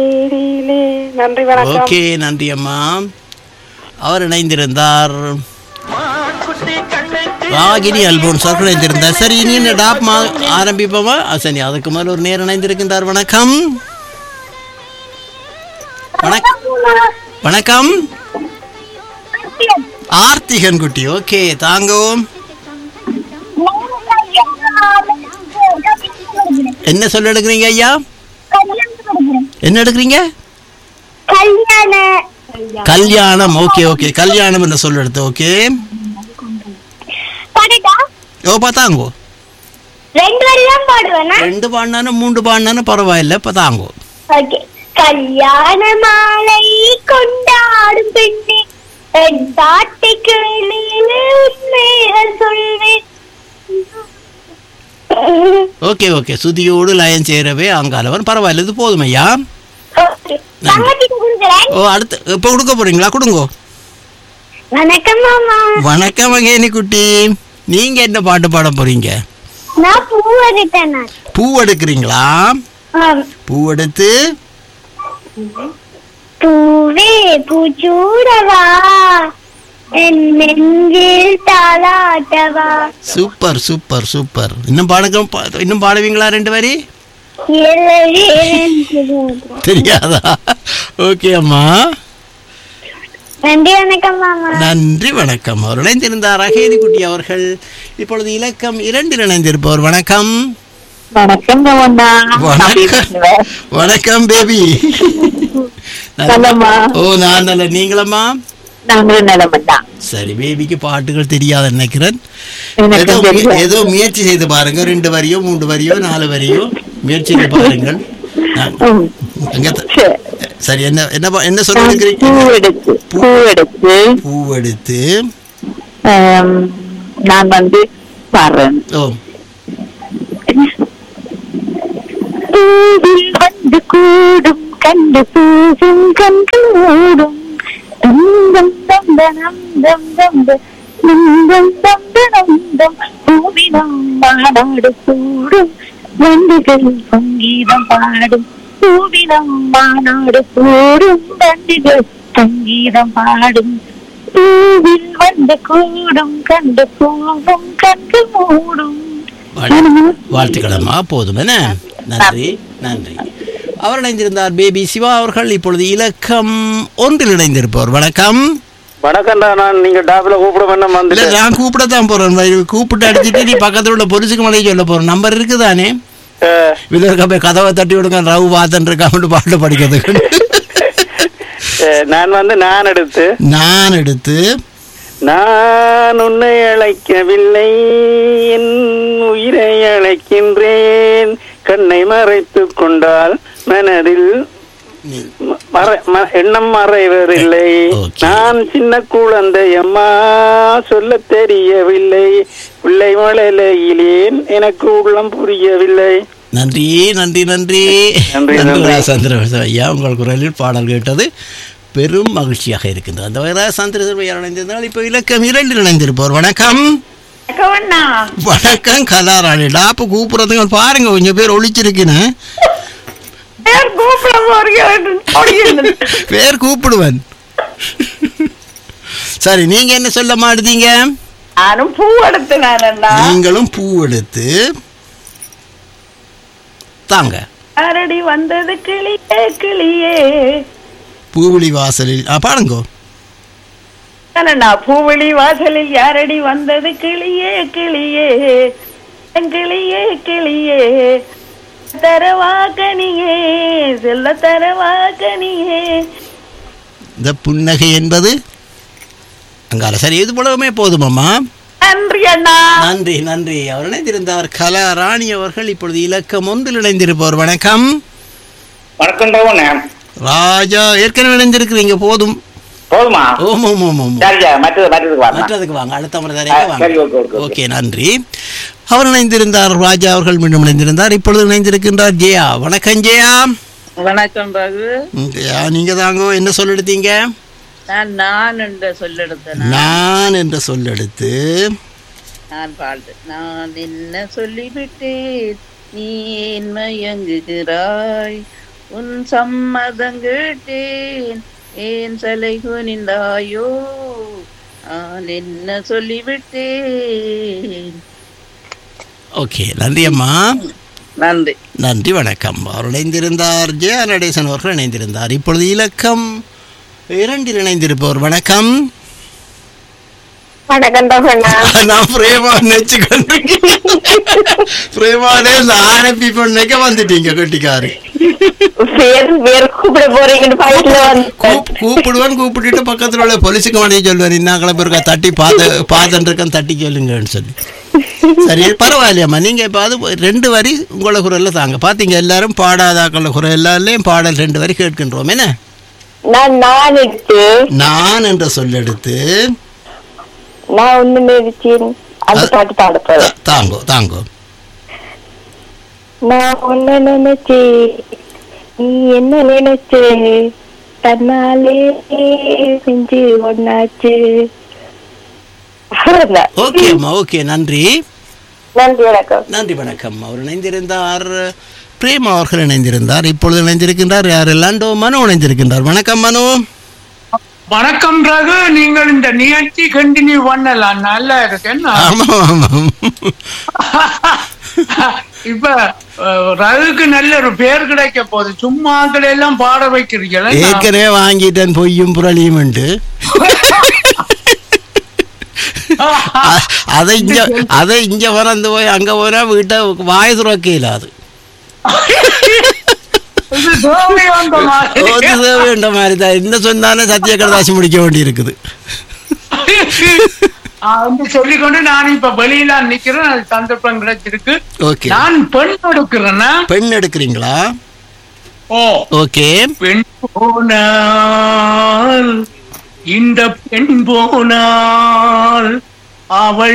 தேரியிலே. நன்றி வணக்கம் ஓகே நன்றி அம்மா அவர் இணைந்திருந்தார் ராகினி அல்போன்ஸ் அவர்கள் இணைந்திருந்தார் சரி இனி என்ன டாப் மா ஆரம்பிப்போமா ஆ, சரி அதுக்கு மேல ஒரு நேரம் இணைந்திருக்கின்றார் வணக்கம் வணக்கம் வணக்கம் ஆர்த்திகன் குட்டி ஓகே தாங்கோ என்ன சொல்ல எடுக்கிறீங்க ஐயா என்ன எடுக்கிறீங்க கல்யாண கல்யாணம் ஓகே ஓகே கல்யாணம் என்ன சொல்ல எடுத்து ஓகே பாடட்டா ஓ பார்த்தாங்கோ ரெண்டு வரி தான் பாடுவேனா ரெண்டு பாடினாலும் மூன்று பாடினாலும் பரவாயில்ல இப்போ தாங்கோ ஓகே கல்யாண மாலை கொண்டாடும் பெண்ணே என் பாட்டை கேளிலே உண்மைகள் சொல்வேன் ஓகே ஓகே சுதியோடு லயம் சேரவே அங்காலவன் பரவாயில்ல இது போதும் ஐயா ஓகே. தங்கச்சிக்கு கொடுக்குறேன் ஓ அடுத்து இப்போ கொடுக்க போறீங்களா கொடுங்கோ வணக்கம் மாமா வணக்கம் மகேனி குட்டி நீங்க என்ன பாட்டு பாட போறீங்க நான் பூ எடுத்தேன் நான் பூ எடுக்கிறீங்களா ஆம். பூ எடுத்து பூவே பூச்சூடவா என் நெஞ்சில் தாளாட்டவா சூப்பர் சூப்பர் சூப்பர் இன்னும் பாடுங்க பா- இன்னும் பாடுவீங்களா ரெண்டு வரி ஏழு தெரியாதா ஓகே அம்மா நன்றி வணக்கம் மாமா நன்றி வணக்கம் அவர் இணைந்திருந்தார் அகேதி குட்டி அவர்கள் இப்பொழுது இலக்கம் இரண்டில் இணைந்திருப்பவர் வணக்கம் வணக்கம் கவண்டா வணக்கம் வணக்கம் பேபி நலமா? ஓ நான் நல்ல நீங்களம்மா நாங்களும் நிலமண்டா சரி பேபிக்கு பாட்டுகள் தெரியாத நினைக்கிறேன் எனக்கு ஏதோ முய- தெரியாது. ஏதோ முயற்சி செய்து பாருங்க ரெண்டு வரியோ மூன்று வரியோ நாலு வரியோ முயற்சி செய்து பாருங்கள் நான் ம், அங்க த- சரி. சரி என்ன என்ன பா- என்ன நான் பூ சொல்லிருக்கிறீங்க எடுத்து பூ எடுத்து பூவெடுத்து ஆம், நான் வந்து பாடுறேன் ஓ பூவில் வந்து கூடும் கண்டு பூசும் கண்கள் மூடும் தம் தம் தம் தனம் தம் தம் தம் தம் தம் தனம் தம் பூவினம் மாநாடு கூடும் வண்டுகள் சங்கீதம் பாடும் பூவினம் மாநாடு கூடும் வண்டுகள் சங்கீதம் பாடும் பூவில் வந்து கூடும் கண்டு பூவும் கண்கள் மூடும் வாழ்- வாழ்த்துக்களம்மா போதும் என்ன நன்றி நன்றி அவர் இணைந்திருந்தார் பேபி சிவா அவர்கள் இப்பொழுது இலக்கம் ஒன்றில் இணைந்திருப்பவர் வணக்கம் வணக்கம்டா நான் நீங்க டாப்ல கூப்பிட வேண்டாம் இல்ல வந்துட்டு நான் கூப்பிட தான் போறேன் வை- கூப்பிட்டு அடிச்சிட்டு நீ பக்கத்துல உள்ள பொலிசுக்கு மலையை சொல்ல போறேன் நம்பர் இருக்குதானே அஹ், இதுல போய் கதவை தட்டி விடுங்க ரவு பாத்தன் இருக்காமட்டு பாட்டு படிக்கிறதுக்கு அஹ், நான் வந்து நான் எடுத்து நான் எடுத்து நான் உன்னை அழைக்கவில்லை என் உயிரை அழைக்கின்றேன் கண்ணை மறைத்துக் கொண்டால் மனதில் ம- மறை- ம- எண்ணம் மறைவதில்லை Okay. நான் சின்ன குழந்தை அம்மா சொல்ல தெரியவில்லை பிள்ளை மலையிலேன் எனக்கு உள்ளம் புரியவில்லை நன்றி நன்றி நன்றி நன்றி, நன்றி. சந்திரசேகர் ஐயா உங்கள் குரலில் பாடல் கேட்டது பெரும் மகிழ்ச்சியாக இருக்கின்றது அந்த வகையில் சந்திரசேகர் ஐயா இணைந்திருந்தால் இப்போ இலக்கம் இரண்டில் இணைந்திருப்போர் வணக்கம் வணக்கம் கலாராணி டாப்பு கூப்பிடுறதுங்க பாருங்க கொஞ்சம் பேர் ஒழிச்சிருக்குன்னு கூப்பிட போறீங்க பேர் கூப்பிடுவேன் சரி நீங்க என்ன சொல்ல மாட்டீங்க நானும் பூ எடுத்து நானண்ணா நீங்களும் பூ எடுத்து தாங்க அரடி வந்தது கிளியே கிளியே பூவிழி வாசலில் ஆ பாருங்கோ அண்ணா பூவிழி வாசலில் யாரடி வந்தது கிளியே கிளியே கிளியே கிளியே தரவா கனியே செல்ல தரவா கனியே இந்த புன்னகை என்பது அங்கால சரி இது போலவுமே போதுமாம்மா நன்றி அண்ணா நன்றி நன்றி அவர் இணைந்திருந்தார் கலா ராணி அவர்கள் இப்பொழுது இலக்கம் ஒன்றில் இணைந்திருப்பவர் வணக்கம் வணக்கம் ரவணே ராஜா ஏற்கனவே இணைந்திருக்கிறீங்க போதும் போதுமா ஓம் ஓம் ஓம் ஓம் சரியா மற்றது மற்றதுக்கு வரலாம் மற்றதுக்கு வாங்க அடுத்த முறை தரையாக ஆ, வாங்க சரி, ஓகே, ஓகே, ஓகே. ஓகே நன்றி அவர் இணைந்திருந்தார் ராஜா அவர்கள் மீண்டும் இணைந்திருந்தார் இப்பொழுது இணைந்திருக்கின்றார் ஜெயா வணக்கம் ஜெயா வணக்கம் ரகு ம், ஜெயா நீங்க தாங்க என்ன சொல்லெடுத்தீங்க நான் நான் என்ற சொல்லெடுத்தேன் நான் என்ற சொல்லெடுத்து நான் பாடு நான் என்ன சொல்லிவிட்டேன் நீ ஏன் மயங்குகிறாய் உன் சம்மதம் கேட்டேன் ஏன் சலை குனிந்தாயோ நான் என்ன சொல்லிவிட்டேன் ஓகே நன்றி அம்மா நன்றி நன்றி வணக்கம் அவர் இணைந்திருந்தார் ஜெயா நடேசன் அவர்கள் இணைந்திருந்தார் இப்பொழுது இலக்கம் இரண்டில் இணைந்திருப்பவர் வணக்கம் வணக்கம் தோகண்ணா நான் பிரேமா நினைச்சுக்கொண்டு பிரேமாலே இந்த ஆரம்பி பொண்ணுக்க வந்துட்டீங்க கட்டிக்காரு பேர் பேர் கூப்பிட போறீங்கன்னு பாயிண்ட்ல வந்து கூப்- கூப்பிடுவேன் கூப்பிட்டுட்டு பக்கத்துல உள்ள போலீஸுக்கு மனைவி சொல்லுவேன் இன்னாக்களை பேருக்கா தட்டி பாத பாதன் இருக்கான் தட்டி கேளுங்கன்னு சொல்லி சரி பரவாயில்லையம்மா நீங்க இப்ப அது ரெண்டு வரி உங்களோட குரல்ல தாங்க பாத்தீங்க எல்லாரும் பாடாதாக்கள குரல் எல்லாருலயும் பாடல் ரெண்டு வரி கேட்கின்றோம் என்ன நான் நான் எடுத்து நான் என்ற சொல்லெடுத்து நான் ஒண்ணு நினைச்சேன் அந்த அது- பாட்டு பாட போறேன் தா- தாங்கோ தாங்கோ நான் ஒன்ன நினைச்சே நீ என்ன நினைச்சே தன்னாலே செஞ்சு ஒன்னாச்சு அவ்வளவுதான். ஓகே அம்மா ஓகே நன்றி நன்றி வணக்கம் நன்றி வணக்கம் அவர் இணைந்திருந்தார் பிரேம் அவர்கள் இணைந்திருந்தார் இப்பொழுது இணைந்திருக்கின்றார் யார் லாண்டோ மனு இணைந்திருக்கின்றார் வணக்கம் மனு வணக்கம் ரகு நீங்கள் இந்த நிகழ்ச்சி கண்டினியூ பண்ணலாம் நல்லா இருக்கு என்ன ஆமாம் ஆமாம் இப்ப அஹ், ரகுக்கு நல்ல ஒரு பேர் கிடைக்க போகுது சும்மா எல்லாம் பாட வைக்கிறீங்களா ஏற்கனவே வாங்கிட்டேன் பொய்யும் புரளியும் உண்டு அ- அதை இங்க அதை இங்க வளர்ந்து போய் அங்க போனா வீட்டை வாய் துறக்க இல்லாது இது தேவையான மாதிரி. வேண்ட மாதிரி தான் என்ன சொன்னாலும் சத்திய கடதாசி முடிக்க வேண்டி இருக்குது ஆஹ், வந்து சொல்லிக்கொண்டு நான் இப்ப வெளியில நிக்கிறேன் அது சந்தர்ப்பம் கிடைச்சிருக்கு ஓகே நான் பெண் கொடுக்கிறேன்னா பெண் எடுக்கிறீங்களா ஓ ஓகே பெண் போனால் இந்த பெண் போனால் அவள்